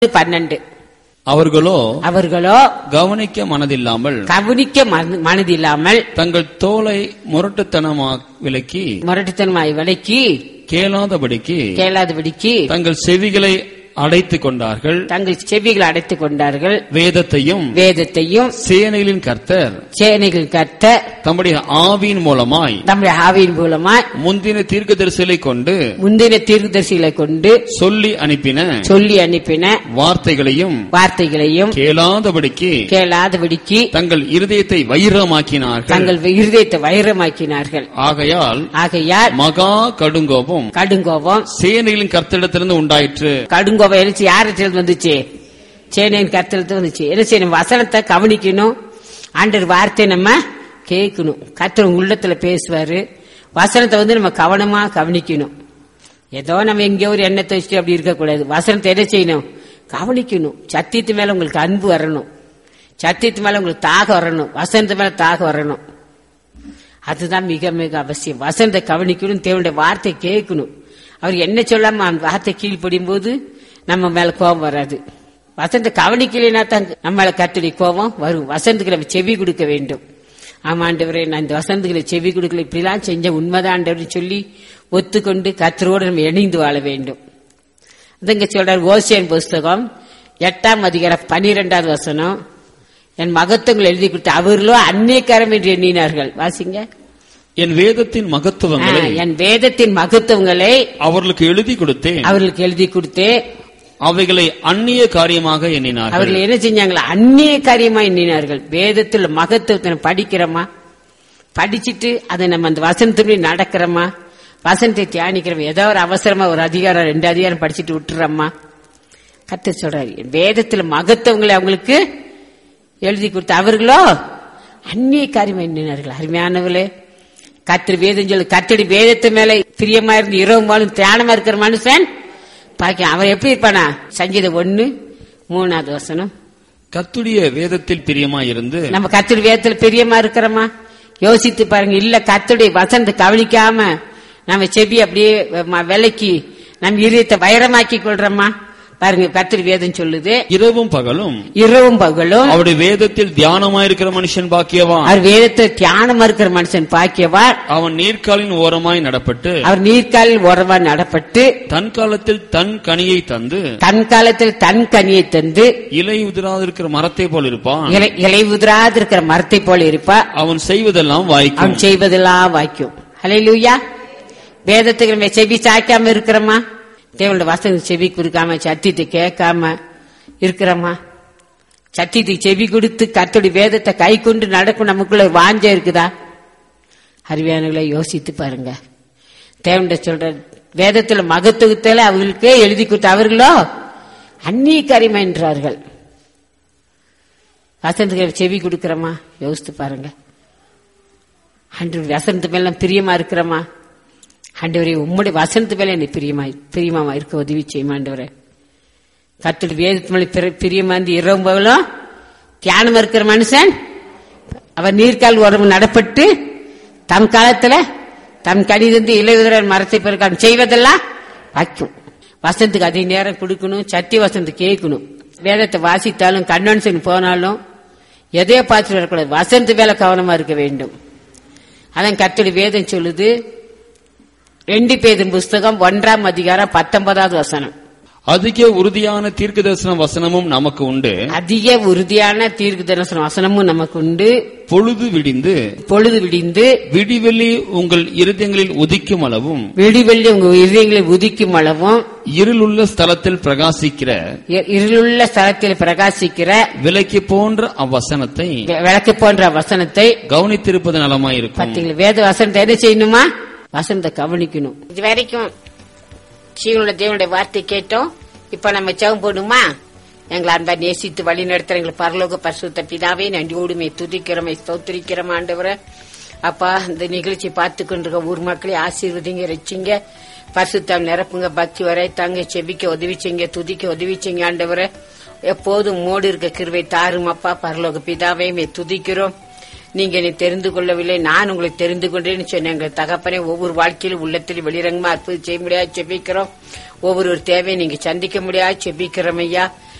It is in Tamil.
பன்னெண்டு அவர்களோ அவர்களோ கவனிக்க மனதில்லாமல் கவனிக்க மனது- மனதில்லாமல் தங்கள் தோலை முரட்டுத்தனமா விலக்கி முரட்டுத்தனமாய் விலைக்கு கேளாதபடிக்கு கேளாதபடிக்கு தங்கள் செவிகளை அடைத்துக் கொண்டார்கள் தங்கள் செவிகளை அடைத்துக் கொண்டார்கள் வேதத்தையும் வேதத்தையும் சேனைகளின் கர்த்தர் சேனைகள் கத்த தம்முடைய ஆவியின் மூலமாய் நம்முடைய ஆவியின் மூலமாய் முந்தின தீர்க்கதரிசிகளை கொண்டு முந்தின தீர்க்கதரிசிகளை கொண்டு சொல்லி அனுப்பின சொல்லி அனுப்பின வார்த்தைகளையும் வார்த்தைகளையும் கேளாதபடிக்கு கேளாதபடிக்கு தங்கள் இருதயத்தை வைரமாக்கினார்கள் தங்கள் இருதயத்தை வைரமாக்கினார்கள் ஆகையால் ஆகையால் மகா கடுங்கோபம் கடுங்கோபம் சேனைகளின் கர்த்தரிடத்திலிருந்து உண்டாயிற்று கடுங்கோபம் எழுச்சி யார்கிட்ட வந்துச்சு சேனையின் கருத்துல வந்துச்சு என்ன செய்யணும் வசனத்தை கவனிக்கணும் ஆண்டர் வார்த்தை நம்ம கேட்கணும் கர்த்தர் உள்ளத்துல பேசுவாரு வசனத்தை வந்து நம்ம கவனமா கவனிக்கணும் ஏதோ நம்ம எங்கேயோ ஒரு எண்ணத்தை வச்சுட்டு அப்படி இருக்கக்கூடாது வசனத்தை என்ன செய்யணும் கவனிக்கணும் சத்தியத்து மேல உங்களுக்கு அன்பு வரணும் சத்தியத்து மேல உங்களுக்கு தாகம் வரணும் வசனத்து மேல தாகம் வரணும் அதுதான் மிக மிக அவசியம் வசனத்தை கவனிக்கணும் தேவனுடைய வார்த்தை கேட்கணும் அவர் என்ன சொல்லாம அந்த வார்த்தை கீழ்ப்படியும் போது நம்ம மேல கோபம் வராது வசனத்தை கவனிக்கலைன்னா தான் நம்ம மேல கத்துடைய கோபம் வரும் வசனத்துக்கு நம்ம செவி கொடுக்க வேண்டும் ஆமா ஆண்டவரே நான் இந்த வசனத்துக்கு செவி கொடுக்கல இப்படிலாம் செஞ்ச உண்மைதான் ஆண்டவர்னு சொல்லி ஒத்துக்கொண்டு கத்தரோடு நம்ம இணைந்து வாழ வேண்டும் அதுங்க சொல்றார் ஓசியன் புஸ்தகம் எட்டாம் அதிகாரம் பனிரெண்டாவது வசனம் என் மகத்துவங்கள் எழுதி கொடுத்து அவர்களோ அந்நியக்காரம் என்று எண்ணினார்கள் வாசிங்க என் வேதத்தின் மகத்துவங்களை ஆ, என் வேதத்தின் மகத்துவங்களை அவர்களுக்கு எழுதி கொடுத்தேன் அவர்களுக்கு எழுதி கொடுத்து அவைகளை அந்நிய காரியமாக எண்ணினார்கள் அவர்கள் என்ன செஞ்சாங்களா அந்நிய காரியமா எண்ணினார்கள் வேதத்தில் மகத்துவத்தை படிக்கிறோமா படிச்சிட்டு அதை நம்ம அந்த வசனத்துப்படி நடக்கிறோமா வசனத்தை தியானிக்கிறோம் ஏதோ ஒரு அவசரமா ஒரு அதிகாரம் ரெண்டு அதிகாரம் படிச்சுட்டு விட்டுறோமா கத்த சொல்றாரு வேதத்துல மகத்துவங்களை அவங்களுக்கு எழுதி கொடுத்து அவர்களோ அந்நிய காரியம் எண்ணினார்கள் அருமையானவர்களே கத்திரி வேதம் சொல்லு கத்தடி வேதத்து மேல பிரியமா இருந்து இரவு மாலும் தியானமா இருக்கிற மனுஷன் பாக்க அவன் எப்படி இருப்பானா சங்கீதம் ஒண்ணு மூணாவது வசனம் கத்துடைய வேதத்தில் பிரியமா இருந்து நம்ம கத்தடி வேதத்துல பிரியமா இருக்கிறோமா யோசித்து பாருங்க இல்ல கத்துடைய வசனத்தை கவனிக்காம நம்ம செவி அப்படியே ம- விலைக்கு நம்ம இதயத்தை வைரமாக்கி கொள்றோமா பாருங்க கத்தடி வேதம் சொல்லுது இரவும் பகலும் இரவும் பகலும் அவருடைய வேதத்தில் தியானமாயிருக்கிற மனுஷன் பாக்கியவான் அவர் வேதத்தை தியானமா இருக்கிற மனுஷன் பாக்கியவார் அவன் நீர்க்காலின் ஓரமாய் நடப்பட்டு அவர் நீர்க்காலில் உறவா நடப்பட்டு தன் காலத்தில் தன் கனியை தந்து தன் காலத்தில் தன் கனியை தந்து இலை உதிராதிருக்கிற மரத்தை போல் இருப்பான் இலை இலை உதிராது இருக்கிற மரத்தை போல இருப்பா அவன் செய்வதெல்லாம் வாய்க்கும் அவன் செய்வதெல்லாம் வாய்க்கும் ஹalleluya வேதத்துக்கு நம்ம செவி சாய்க்காம இருக்கிறோமா தேவனோட வசனம் செவி கொடுக்காம சத்தியத்தை கேட்காம இருக்கிறோமா சத்தியத்துக்கு செவி கொடுத்து கர்த்தருடைய வேதத்தை கை கொண்டு நடக்கும் நமக்குள்ள ஒரு வாஞ்ச இருக்குதா அறிவியானங்களை யோசித்து பாருங்க தேவன்ட சொல்ற வேதத்துல மகத்துவத்துல அவர்களுக்கே எழுதி கொடுத்த அவர்களோ அந்நிய கரிமை என்றார்கள் வசனத்துக்கு செவி கொடுக்கிறோமா யோசித்து பாருங்க அன்று வசனத்து மேல பிரியமா இருக்கிறோமா ஆண்டவரே உம்முடைய வசனத்து மேல என்னை பிரியமா பிரியமா இருக்க உதவி செய்யும் ஆண்டவரே கத்துடைய வேதத்து மேல பிர- பிரியமா இருந்து இரவும் பகலும் தியானம் இருக்கிற மனுஷன் அவர் நீர்க்கால் உறவு நடப்பட்டு தம் காலத்துல தம் கடிதந்து இலையுதிரன் மரத்தை பிறகு செய்வதெல்லாம் வைக்கும் வசனத்துக்கு அதிக நேரம் கொடுக்கணும் சத்திய வசனத்தை கேட்கணும் வேதத்தை வாசித்தாலும் கன்வென்ஷன் போனாலும் எதையோ பார்த்துட்டு வரக்கூடாது வசனத்து மேல கவனமா இருக்க வேண்டும் அதான் கர்த்தருடைய வேதம் சொல்லுது ரெண்டு பேதும் புஸ்தகம் ஒன்றாம் அதிகாரம் பத்தொன்பதாவது வசனம் அதிக உறுதியான தீர்க்க தரிசன வசனமும் நமக்கு உண்டு அதிக உறுதியான தீர்க்கு தரிசன வசனமும் நமக்கு உண்டு பொழுது விடிந்து பொழுது விடிந்து விடிவெளி உங்கள் இருதயங்களில் உதிக்கும் அளவும் விடிவெள்ளி உங்க இதயங்களை உதிக்கும் அளவும் இருளுள்ள ஸ்தலத்தில் பிரகாசிக்கிற இ- இருளுள்ள ஸ்தலத்தில் பிரகாசிக்கிற விலைக்கு போன்ற அவ்வசனத்தை வி- விளக்கு போன்ற வசனத்தை கவனித்திருப்பது நலமாயிருக்கும் பார்த்தீங்களா வேத வசனத்தை என்ன செய்யணுமா வசனத்தை கவனிக்கணும் இது வரைக்கும் சீவனுடைய தேவனுடைய வார்த்தை கேட்டோம் இப்ப நம்ம செவம் போடுமா எங்களை அன்பா நேசித்து வழி நடத்துற எங்களை பரலோக பரிசுத்த பிதாவே நன்றியோடுமே துதிக்கிறோமே ஸ்தோத்திரிக்கிறோம் ஆண்டவரை அப்பா இந்த நிகழ்ச்சி பார்த்து கொண்டிருக்க ஊர் மக்களை ஆசீர்வதிங்க ரசிங்க பரிசுத்தம் நிரப்புங்க பக்தி வரை தாங்க செபிக்க உதவிச்சிங்க துதிக்க உதவிச்சிங்க ஆண்டவரை எப்போதும் மோடு இருக்க கிருவை தாரும் அப்பா பரலோக பிதாவே மே துதிக்கிறோம் நீங்க என்னை தெரிந்து கொள்ளவில்லை நான் உங்களை தெரிந்து கொண்டேன்னு சொன்ன எங்கள் தகப்பனே ஒவ்வொரு வாழ்க்கையிலும் உள்ளத்தில் வெளிரங்கமா அற்புதம் செய்ய முடியாது செபிக்கிறோம் ஒவ்வொரு தேவையை நீங்க சந்திக்க முடியாது செபிக்கிறோம் ஐயா